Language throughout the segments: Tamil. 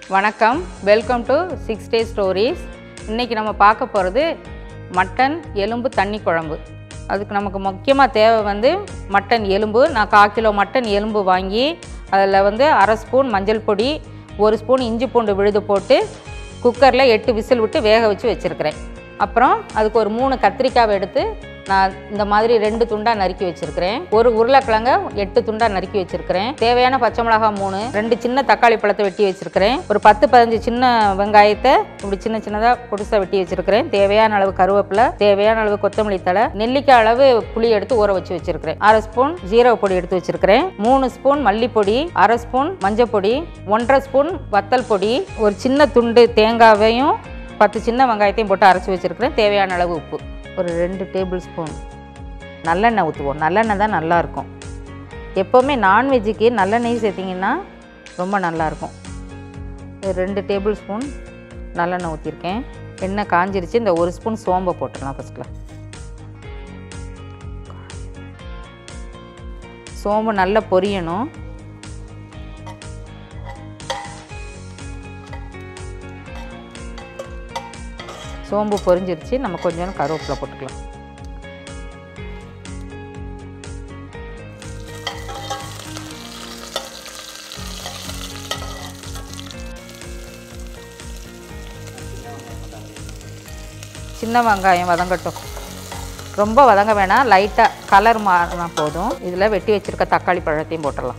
வணக்கம் welcome to six day stories இன்றைக்கி நம்ம பார்க்க போகிறது மட்டன் எலும்பு தண்ணி குழம்பு அதுக்கு நமக்கு முக்கியமாக தேவை வந்து மட்டன் எலும்பு நான் கால் கிலோ மட்டன் எலும்பு வாங்கி அதில் வந்து அரை ஸ்பூன் மஞ்சள் பொடி ஒரு ஸ்பூன் இஞ்சி பூண்டு விழுது போட்டு குக்கரில் எட்டு விசில் விட்டு வேக வச்சு வச்சுருக்கிறேன் அப்புறம் அதுக்கு ஒரு மூணு கத்திரிக்காவை எடுத்து நான் இந்த மாதிரி ரெண்டு துண்டாக நறுக்கி வச்சுருக்கிறேன் ஒரு உருளைக்கிழங்க எட்டு துண்டாக நறுக்கி வச்சுருக்கிறேன் தேவையான பச்சை மிளகாய் மூணு ரெண்டு சின்ன தக்காளி பழத்தை வெட்டி வச்சுருக்கிறேன் ஒரு பத்து பதினஞ்சு சின்ன வெங்காயத்தை இப்படி சின்ன சின்னதாக பொடிசாக வெட்டி வச்சுருக்கிறேன் தேவையான அளவு கருவேப்பிலை தேவையான அளவு கொத்தமல்லி தழை நெல்லிக்காய் அளவு புளி எடுத்து ஊற வச்சு வச்சுருக்கிறேன் அரை ஸ்பூன் ஜீரக பொடி எடுத்து வச்சுருக்கிறேன் மூணு ஸ்பூன் மல்லிப்பொடி அரை ஸ்பூன் மஞ்சள் பொடி ஒன்றரை ஸ்பூன் வத்தல் பொடி ஒரு சின்ன துண்டு தேங்காவையும் பத்து சின்ன வெங்காயத்தையும் போட்டு அரைச்சி வச்சுருக்கிறேன் தேவையான அளவு உப்பு ஒரு ரெண்டு டேபிள் ஸ்பூன் நல்லெண்ணெய் ஊற்றுவோம் நல்லெண்ணெய் தான் நல்லாயிருக்கும் எப்போவுமே நான்வெஜ்ஜுக்கு நல்லெண்ணெய் சேர்த்திங்கன்னா ரொம்ப நல்லாயிருக்கும் ஒரு ரெண்டு டேபிள் ஸ்பூன் நல்லெண்ணெய் ஊற்றிருக்கேன் எண்ணெய் காஞ்சிருச்சு இந்த ஒரு ஸ்பூன் சோம்பை போட்டுடலாம் ஃபஸ்ட்டில் சோம்பு நல்லா பொரியணும் சோம்பு பொரிஞ்சிருச்சு நம்ம கொஞ்சம் கருவேப்பிலை போட்டுக்கலாம் சின்ன வெங்காயம் வதங்கட்டும் ரொம்ப வதங்க வேணாம் லைட்டாக கலர் மாறினா போதும் இதில் வெட்டி வச்சுருக்க தக்காளி பழத்தையும் போட்டுடலாம்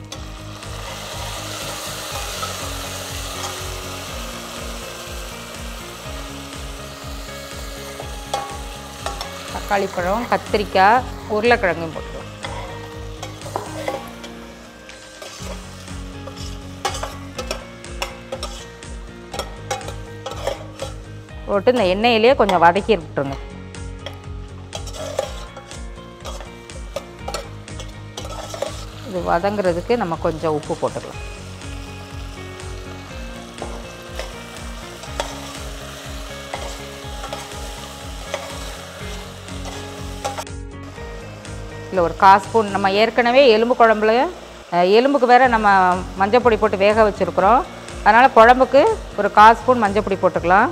தக்காளி பழம் கத்திரிக்காய் உருளைக்கிழங்கும் போட்டுருவோம் போட்டு இந்த எண்ணெயிலேயே கொஞ்சம் வதக்கி விட்டுருங்க இது வதங்குறதுக்கு நம்ம கொஞ்சம் உப்பு போட்டுக்கலாம் இல்லை ஒரு கால் ஸ்பூன் நம்ம ஏற்கனவே எலும்பு குழம்புல அஹ், எலும்புக்கு வேறு நம்ம மஞ்சள் பொடி போட்டு வேக வச்சுருக்குறோம் அதனால் குழம்புக்கு ஒரு கால் ஸ்பூன் மஞ்சள் பொடி போட்டுக்கலாம்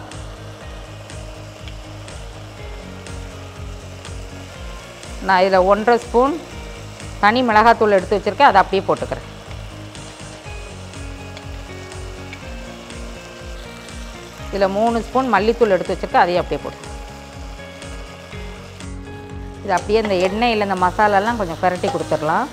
நான் இதில் ஒன்றரை ஸ்பூன் தனி மிளகாத்தூள் எடுத்து வச்சுருக்கேன் அதை அப்படியே போட்டுக்கிறேன் இதில் மூணு ஸ்பூன் மல்லித்தூள் எடுத்து வச்சுருக்கேன் அதையும் அப்படியே போட்டு இது அப்படியே இந்த எண்ணெயில் இந்த மசாலாலாம் கொஞ்சம் பரட்டி கொடுத்துடலாம்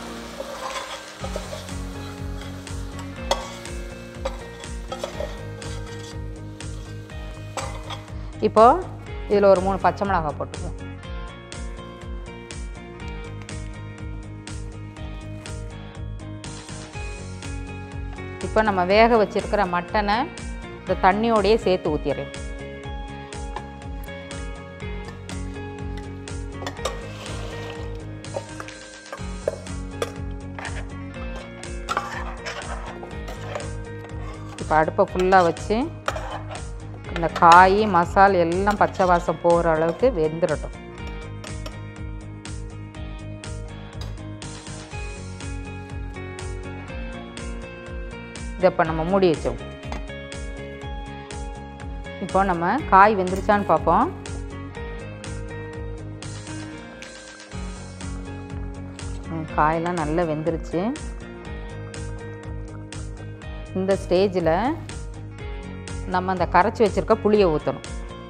இப்போ இதில் ஒரு மூணு பச்சை மிளகாய் போட்டுக்குவோம் இப்போ நம்ம வேக வச்சிருக்கிற மட்டனை இந்த தண்ணியோடையே சேர்த்து ஊற்றிடுறேன் இப்போ அடுப்பை ஃபுல்லாக வச்சு இந்த காய் மசால் எல்லாம் பச்சை வாசம் போகிற அளவுக்கு வெந்துடட்டும் இதை இப்போ நம்ம மூடி வச்சோம் இப்போ நம்ம காய் வெந்துருச்சான்னு பார்ப்போம் ம், காயெல்லாம் நல்லா வெந்துருச்சு இந்த ஸ்டேஜில் நம்ம அந்த கரைச்சி வச்சுருக்க புளியை ஊற்றணும்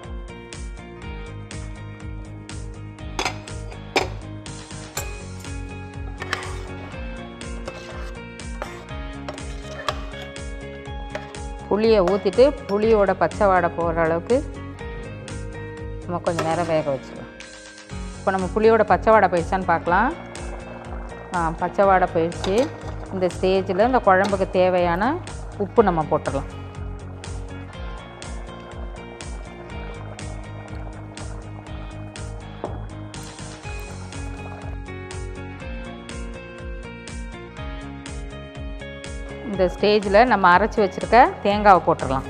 புளியை ஊற்றிட்டு புளியோட பச்சை வாடை போகிற அளவுக்கு நம்ம கொஞ்சம் நேரம் வேக வச்சுக்கலாம் இப்போ நம்ம புளியோட பச்சை வாடை போயிடுச்சான்னு பார்க்கலாம் ஆ, பச்சை வாடை போயிடுச்சு இந்த ஸ்டேஜில் இந்த குழம்புக்கு தேவையான உப்பு நம்ம போட்டுடலாம் இந்த ஸ்டேஜில் நம்ம அரைச்சி வச்சுருக்க தேங்காவை போட்டுடலாம்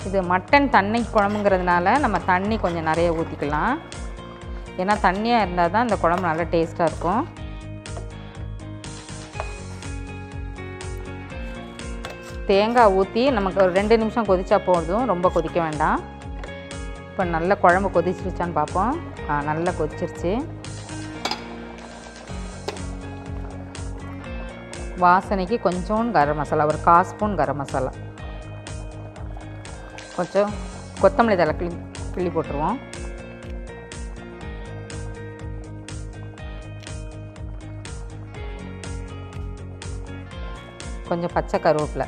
இது மட்டன் தண்ணி குழம்புங்கிறதுனால நம்ம தண்ணி கொஞ்சம் நிறைய ஊற்றிக்கலாம் ஏன்னா தண்ணியாக இருந்தால் தான் இந்த குழம்பு நல்லா டேஸ்ட்டாக இருக்கும் தேங்காய் ஊற்றி நமக்கு ஒரு ரெண்டு நிமிஷம் கொதிச்சா போதும் ரொம்ப கொதிக்க வேண்டாம் இப்போ நல்லா குழம்பு கொதிச்சிருச்சான்னு பார்ப்போம் ஆ நல்லா கொதிச்சிருச்சு வாசனைக்கு கொஞ்சோண்டு கரம் மசாலா ஒரு கால் ஸ்பூன் கரம் மசாலா கொஞ்சம் கொத்தமல்லி தலை கிள்ளி கிள்ளி போட்டுருவோம் கொஞ்சம் பச்சை கருவேப்பிலை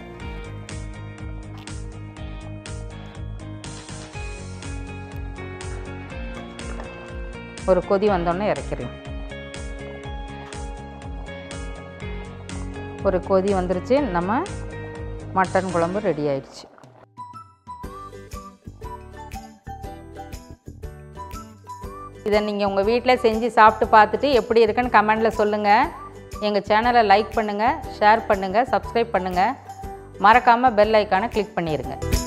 ஒரு கொதி வந்தோடனே இறக்கிடுங்க ஒரு கொதி வந்துருச்சு நம்ம மட்டன் குழம்பு ரெடி ஆயிடுச்சு இதை நீங்கள் உங்கள் வீட்டில் செஞ்சு சாப்பிட்டு பார்த்துட்டு எப்படி இருக்குன்னு கமெண்டில் சொல்லுங்கள் எங்கள் சேனலை லைக் பண்ணுங்கள் ஷேர் பண்ணுங்கள் சப்ஸ்கிரைப் பண்ணுங்கள் மறக்காமல் பெல் ஐக்கானை கிளிக் பண்ணிடுங்க